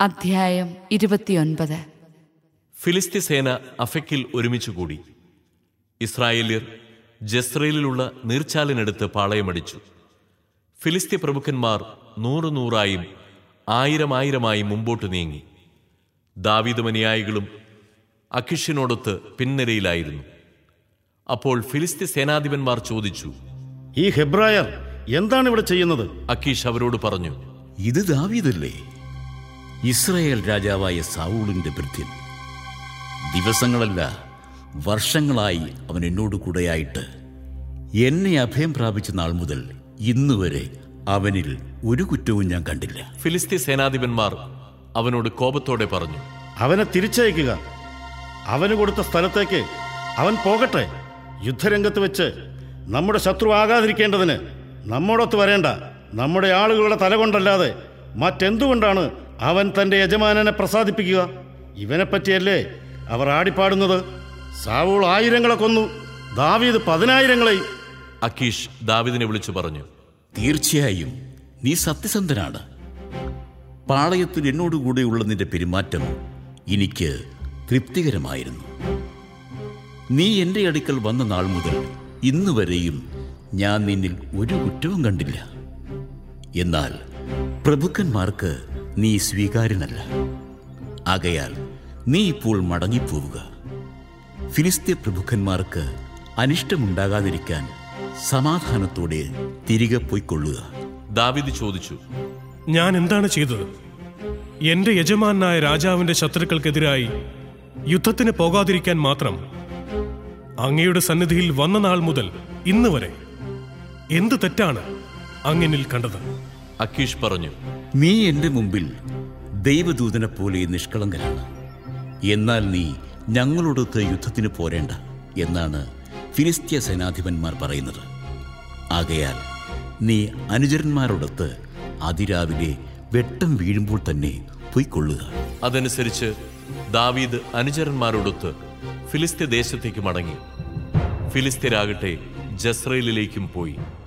അധ്യായം ഇരുപത്തിയൊൻപത് ഫിലിസ്തീ സേന അഫക്കിൽ ഒരുമിച്ചുകൂടി ഇസ്രായേല്യർ ജസ്രയിലുള്ള നീർച്ചാലിനടുത്ത് പാളയമടിച്ചു ഫിലിസ്തീ പ്രമുഖന്മാർ നൂറ് നൂറായും ആയിരം ആയിരമായും മുമ്പോട്ട് നീങ്ങി ദാവീദ് അനുയായികളും അഖിഷിനോടൊത്ത് പിൻനിരയിലായിരുന്നു അപ്പോൾ ഫിലിസ്തീ സേനാധിപന്മാർ ചോദിച്ചു ഈ ഹെബ്രായർ എന്താണ് ഇവിടെ ചെയ്യുന്നത് അക്കീഷ് അവരോട് പറഞ്ഞു ഇത് ദാവീദല്ലേ ഇസ്രായേൽ രാജാവായ സാവൂളിന്റെ ഭൃത്യൻ ദിവസങ്ങളല്ല വർഷങ്ങളായി അവൻ എന്നോട് കൂടെയായിട്ട് എന്നെ അഭയം പ്രാപിച്ച നാൾ മുതൽ ഇന്നുവരെ അവനിൽ ഒരു കുറ്റവും ഞാൻ കണ്ടില്ല ഫിലിസ്തീ സേനാധിപന്മാർ അവനോട് കോപത്തോടെ പറഞ്ഞു അവനെ തിരിച്ചയക്കുക അവന് കൊടുത്ത സ്ഥലത്തേക്ക് അവൻ പോകട്ടെ യുദ്ധരംഗത്ത് വെച്ച് നമ്മുടെ ശത്രു ആകാതിരിക്കേണ്ടതിന് നമ്മോടൊത്ത് വരേണ്ട നമ്മുടെ ആളുകളുടെ തല കൊണ്ടല്ലാതെ മറ്റെന്തുകൊണ്ടാണ് അവൻ തന്റെ യജമാനനെ പ്രസാദിപ്പിക്കുക ഇവനെപ്പറ്റിയല്ലേ അവർ ആടിപ്പാടുന്നത് സാവൂൾ ആയിരങ്ങളെ കൊന്നു ദാവീദ് പതിനായിരങ്ങളെയും അക്കീഷ് ദാവിദിനെ വിളിച്ചു പറഞ്ഞു തീർച്ചയായും നീ സത്യസന്ധനാണ് പാളയത്തിൽ എന്നോടുകൂടെയുള്ള നിന്റെ പെരുമാറ്റം എനിക്ക് തൃപ്തികരമായിരുന്നു നീ എൻ്റെ അടുക്കൽ വന്ന നാൾ മുതൽ ഇന്ന് വരെയും ഞാൻ നിന്നിൽ ഒരു കുറ്റവും കണ്ടില്ല എന്നാൽ പ്രഭുക്കന്മാർക്ക് നീ സ്വീകാര്യനല്ല ആകയാൽ നീ ഇപ്പോൾ മടങ്ങിപ്പോവുക ഫിലിസ്തീയ പ്രഭുക്കന്മാർക്ക് അനിഷ്ടമുണ്ടാകാതിരിക്കാൻ സമാധാനത്തോടെ തിരികെ പോയിക്കൊള്ളുക ദാവിദ് ചോദിച്ചു ഞാൻ എന്താണ് ചെയ്തത് എന്റെ യജമാനായ രാജാവിന്റെ ശത്രുക്കൾക്കെതിരായി യുദ്ധത്തിന് പോകാതിരിക്കാൻ മാത്രം അങ്ങയുടെ സന്നിധിയിൽ വന്ന നാൾ മുതൽ ഇന്ന് വരെ എന്ത് തെറ്റാണ് അങ്ങിനിൽ കണ്ടത് അക്കീഷ് പറഞ്ഞു നീ എൻ്റെ മുമ്പിൽ ദൈവദൂതനെ പോലെ നിഷ്കളങ്കനാണ് എന്നാൽ നീ ഞങ്ങളോടൊത്ത് യുദ്ധത്തിന് പോരേണ്ട എന്നാണ് ഫിലിസ്തീയ സേനാധിപന്മാർ പറയുന്നത് ആകയാൽ നീ അനുചരന്മാരോടൊത്ത് അതിരാവിലെ വെട്ടം വീഴുമ്പോൾ തന്നെ പൊയ്ക്കൊള്ളുക അതനുസരിച്ച് ദാവീദ് അനുചരന്മാരോടൊത്ത് ഫിലിസ്തീയ ദേശത്തേക്ക് മടങ്ങി ഫിലിസ്തീരാകട്ടെ ജസ്രയേലിലേക്കും പോയി